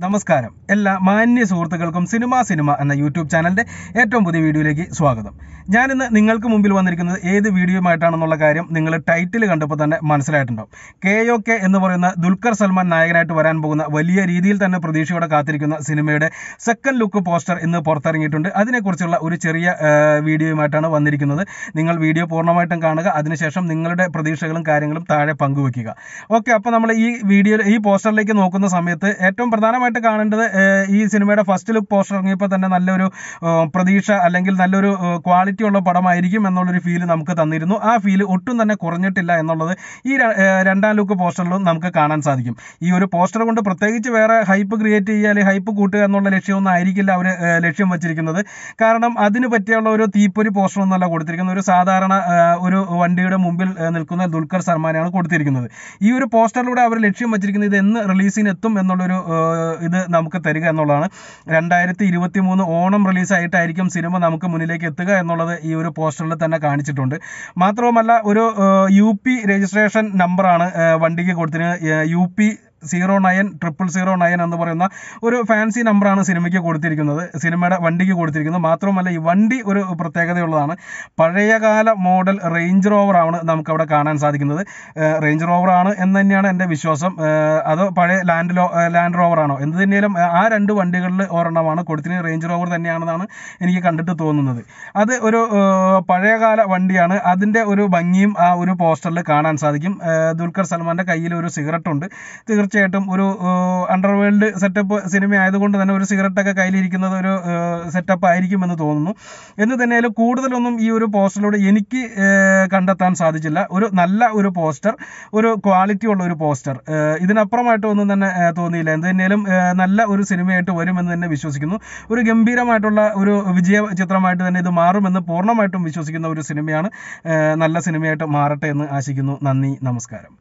നമസ്കാരം എല്ലാ മാന്യ സുഹൃത്തുക്കൾക്കും സിനിമ സിനിമ എന്ന യൂട്യൂബ് ചാനലിന്റെ ഏറ്റവും പുതിയ വീഡിയോയിലേക്ക് സ്വാഗതം ഞാനിന്ന് നിങ്ങൾക്ക് മുമ്പിൽ വന്നിരിക്കുന്നത് ഏത് വീഡിയോയുമായിട്ടാണെന്നുള്ള കാര്യം നിങ്ങൾ ടൈറ്റിൽ കണ്ടപ്പോൾ തന്നെ മനസ്സിലായിട്ടുണ്ടാവും കെ ഒ കെ എന്ന് പറയുന്ന ദുൽഖർ സൽമാൻ നായകനായിട്ട് വരാൻ പോകുന്ന വലിയ രീതിയിൽ തന്നെ പ്രതീക്ഷയോടെ കാത്തിരിക്കുന്ന സിനിമയുടെ സെക്കൻഡ് ലുക്ക് പോസ്റ്റർ ഇന്ന് പുറത്തിറങ്ങിയിട്ടുണ്ട് അതിനെക്കുറിച്ചുള്ള ഒരു ചെറിയ ആ, വീഡിയോയുമായിട്ടാണ് വന്നിരിക്കുന്നത് നിങ്ങൾ വീഡിയോ പൂർണ്ണമായിട്ടും കാണുക അതിനുശേഷം നിങ്ങളുടെ പ്രതീക്ഷകളും കാര്യങ്ങളും താഴെ പങ്കുവെക്കുക ഓക്കെ അപ്പോൾ നമ്മൾ ഈ വീഡിയോ ഈ പോസ്റ്ററിലേക്ക് നോക്കുന്ന സമയത്ത് ഏറ്റവും പ്രധാനമായിട്ട് കാണേണ്ടത് ഏഹ്, ഈ സിനിമയുടെ ഫസ്റ്റ് ലുക്ക് പോസ്റ്റർ ഇറങ്ങിയപ്പോൾ തന്നെ നല്ലൊരു ഏഹ്, പ്രതീക്ഷ അല്ലെങ്കിൽ നല്ലൊരു ക്വാളിറ്റി ഉള്ള പടമായിരിക്കും എന്നുള്ളൊരു ഫീല് നമുക്ക് തന്നിരുന്നു ആ ഫീല് ഒട്ടും തന്നെ കുറഞ്ഞിട്ടില്ല എന്നുള്ളത് ഈ ര- ഏഹ്, രണ്ടാം ലുക്ക് പോസ്റ്ററിലും നമുക്ക് കാണാൻ സാധിക്കും ഈ ഒരു പോസ്റ്റർ കൊണ്ട് പ്രത്യേകിച്ച് വേറെ ഹൈപ്പ് ക്രിയേറ്റ് ചെയ്യുക അല്ലെങ്കിൽ ഹൈപ്പ് കൂട്ടുക എന്നുള്ള ലക്ഷ്യമൊന്നും ആയിരിക്കില്ല അവർ ലക്ഷ്യം വെച്ചിരിക്കുന്നത് കാരണം അതിന് പറ്റിയുള്ള ഒരു തീപ്പൊരി പോസ്റ്റർ ഒന്നല്ല കൊടുത്തിരിക്കുന്നത് ഒരു സാധാരണ ഏഹ്, ഒരു വണ്ടിയുടെ മുമ്പിൽ ഏഹ്, നിൽക്കുന്ന ദുൽഖർ സൽമാനെയാണ് കൊടുത്തിരിക്കുന്നത് ഈ ഒരു പോസ്റ്ററിലൂടെ അവർ ലക്ഷ്യം വെച്ചിരിക്കുന്നത് ഇത് എന്ന് റിലീസിന് എത്തും എന്നുള്ളൊരു ഏഹ്, ഇത് നമുക്ക് തരിക എന്നുള്ളതാണ് രണ്ടായിരത്തി ഇരുപത്തി മൂന്ന് ഓണം റിലീസായിട്ടായിരിക്കും സിനിമ നമുക്ക് മുന്നിലേക്ക് എത്തുക എന്നുള്ളത് ഈ ഒരു പോസ്റ്ററിൽ തന്നെ കാണിച്ചിട്ടുണ്ട് മാത്രവുമല്ല ഒരു യു പി രജിസ്ട്രേഷൻ നമ്പറാണ് ഏഹ്, വണ്ടിക്ക് കൊടുത്തിരിക്കുന്നത് U P zero nine triple zero nine എന്ന് പറയുന്ന ഒരു ഫാൻസി നമ്പറാണ് സിനിമയ്ക്ക് കൊടുത്തിരിക്കുന്നത് സിനിമയുടെ വണ്ടിക്ക് കൊടുത്തിരിക്കുന്നത് മാത്രമല്ല ഈ വണ്ടി ഒരു പ്രത്യേകതയുള്ളതാണ് പഴയകാല മോഡൽ റേഞ്ച് റോവറാണ് നമുക്കവിടെ കാണാൻ സാധിക്കുന്നത് ഏഹ് റേഞ്ച് റോവറാണ് എന്ന് തന്നെയാണ് എൻ്റെ വിശ്വാസം ഏഹ് അതോ പഴയ ലാൻഡ് ലോ ഏഹ് ലാൻഡ് റോവറാണോ എന്ത് തന്നെയാലും ഏഹ് ആ രണ്ട് വണ്ടികളിൽ ഒരെണ്ണമാണ് കൊടുത്തിരിക്കുന്നത് റേഞ്ച് റോവർ തന്നെയാണെന്നാണ് എനിക്ക് കണ്ടിട്ട് തോന്നുന്നത് അത് ഒരു ഏഹ് പഴയകാല വണ്ടിയാണ് അതിൻ്റെ ഒരു ഭംഗിയും ആ ഒരു പോസ്റ്ററിൽ കാണാൻ സാധിക്കും ഏഹ് ദുൽഖർ സൽമാൻ്റെ കയ്യിൽ ഒരു സിഗരറ്റ് ഉണ്ട് തീർച്ചയായിട്ടും ഒരു അണ്ടർവേൾഡ് സെറ്റപ്പ് സിനിമ ആയതുകൊണ്ട് തന്നെ ഒരു സിഗരറ്റൊക്കെ കയ്യിലിരിക്കുന്നത് ഒരു സെറ്റപ്പ് ആയിരിക്കുമെന്ന് തോന്നുന്നു എന്ന് തന്നെയാലും കൂടുതലൊന്നും ഈ ഒരു പോസ്റ്ററിലൂടെ എനിക്ക് ഏഹ് കണ്ടെത്താൻ സാധിച്ചില്ല ഒരു നല്ല ഒരു പോസ്റ്റർ ഒരു ക്വാളിറ്റി ഉള്ള ഒരു പോസ്റ്റർ ഇതിനപ്പുറമായിട്ടൊന്നും തന്നെ ഏഹ് തോന്നിയില്ല എന്ത് തന്നെയാലും ഏഹ് നല്ല ഒരു സിനിമയായിട്ട് വരുമെന്ന് തന്നെ വിശ്വസിക്കുന്നു ഒരു ഗംഭീരമായിട്ടുള്ള ഒരു വിജയ ചിത്രമായിട്ട് തന്നെ ഇത് മാറുമെന്ന് പൂർണ്ണമായിട്ടും വിശ്വസിക്കുന്ന ഒരു സിനിമയാണ് ഏഹ് നല്ല സിനിമയായിട്ട് മാറട്ടെ എന്ന് ആശിക്കുന്നു നന്ദി നമസ്കാരം